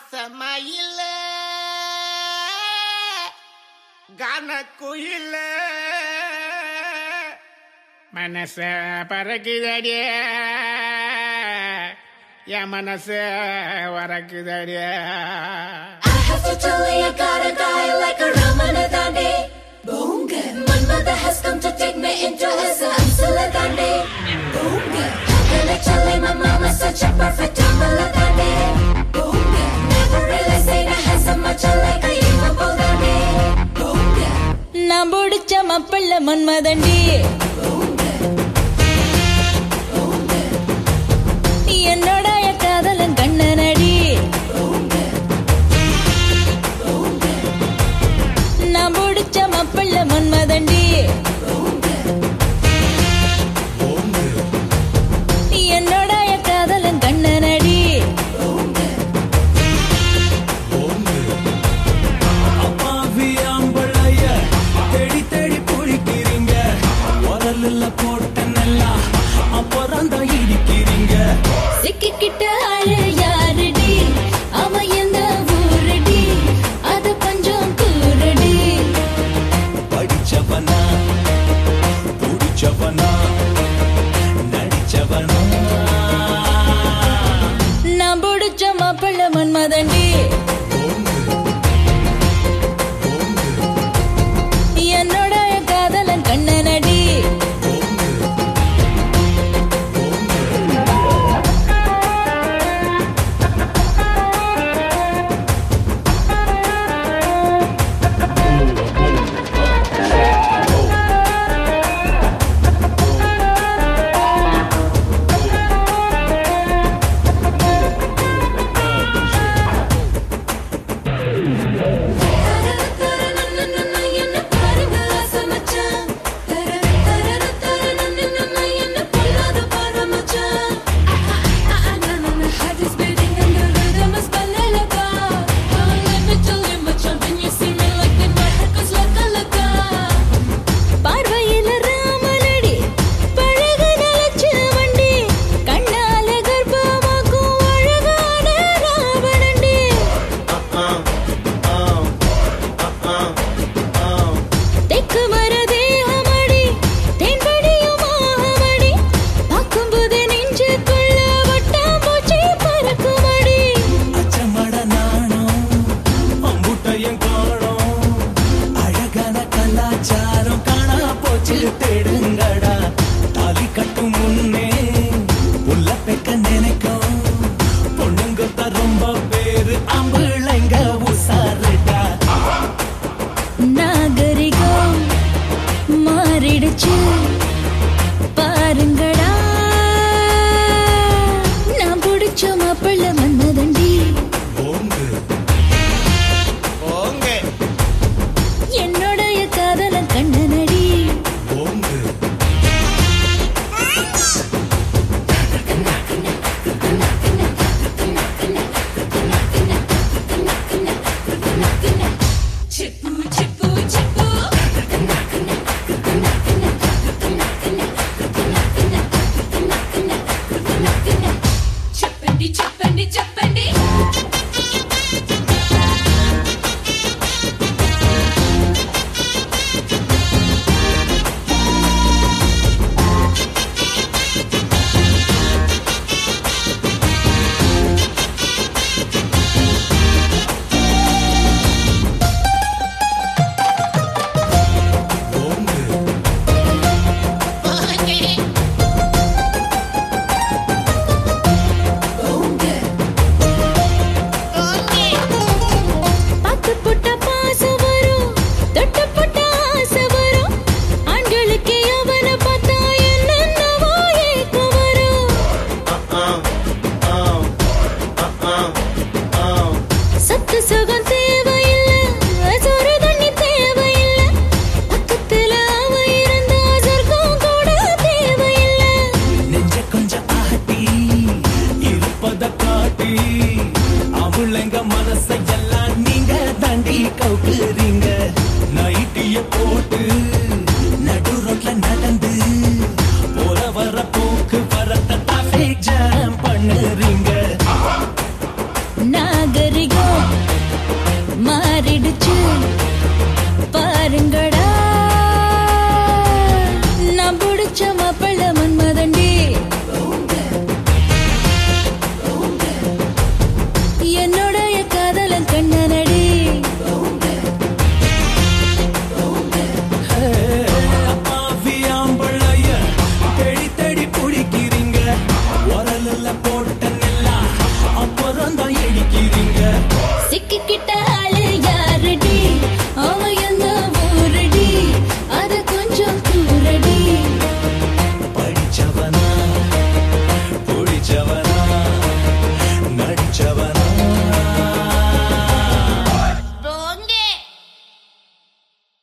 ஆசமயில கனக்குயில மனச பறக்குதடிய என் மனச வரக்குதடிய I have to tell you, I gotta die like a Ramanadane. Boonga. Manmada has come to take me into his Amsaladane. Boonga. Gonna tell you, my mama's such a perfect Amaladane. Boonga. Never realizing I had so much like a evil Boonga. நான் பிடிச்ச மப்பள்ள மன்மதண்டி என்னோடைய காதலன் கண்ணனடி நான் பிடிச்ச மப்பள்ள மன்மதண்டி என்னோடைய காதலன் கண்ணனடி அப்பாவி ஆம்பளைய தேடி தேடி பிடிக்கிறீங்க உரல்ல போட்ட நல்லா அப்புறம் தான் இடிக்கிறீங்க சிக்கிக்கிட்ட ஆளு யாருடி அவன் எந்த ஊருடி அது கொஞ்சம் கூறுடி படிச்சவனா புடிச்சவனா நடிச்சவனா நான் பிடிச்ச மாப்பிள்ள மன்மதண்டி என்னோட காதலன் கண்ணனடி என்ன பாருங்க ஆசமச்சான் தர தர தர என்ன பொல்லாத பாரு மச்சான் My heart is beating and the rhythm is balalaga Let me tell you machan when you see me like that my heart goes laka laka பார்வையில ராமனடி பழகு நலச்ச வண்டி கண்ணால கர்ப்பமாக்கும் அழகான ராவணண்டி தெக்கு மர தேகமடி தென்படியும் ஆகமடி பார்க்கும்போது நெஞ்சுக்குள்ள வட்டம் பூச்சி பறக்குமடி அச்சமட நாணம் அம்புட்டையும் காணோம் அழகான கலாச்சாரம் காணா போச்சு தேடுங்கடா தாலி கட்டும் முன்னே புள்ள பெக்க நினைக்கும் பொண்ணுங்க தான் ரொம்ப பேரு அம்பிளைங்க உசாருடா நாகரிகம் மாறிடுச்சு பாருங்கடா நான் பிடிச்ச மாப்பிள்ள மன்னதண்டி போங்கு போங்க என்னுடைய காதலன் கண்ணனடி போங்கு Chipu chipu chipu Chippandi chippandi chippandi போங்கு பத்து புட்ட பாசம் வரும் தொட்டு புட்ட ஆசை வரும் ஆண்களுக்கு அவனை பார்த்தா என்னென்னவோ ஏக்கம் வரும் சத்து சுகம் தேவையில்லை சொரு தண்ணி தேவையில்லை பக்கத்துல அவ இருந்தா சொர்க்கம் கூட தேவையில்லை நெஞ்ச கொஞ்சம் ஆட்டி இருப்பத காட்டி அவளைங்க மனசை எல்லாம் நீங்க தாண்டி கவுக்குறீங்க நைட்டிய போட்டு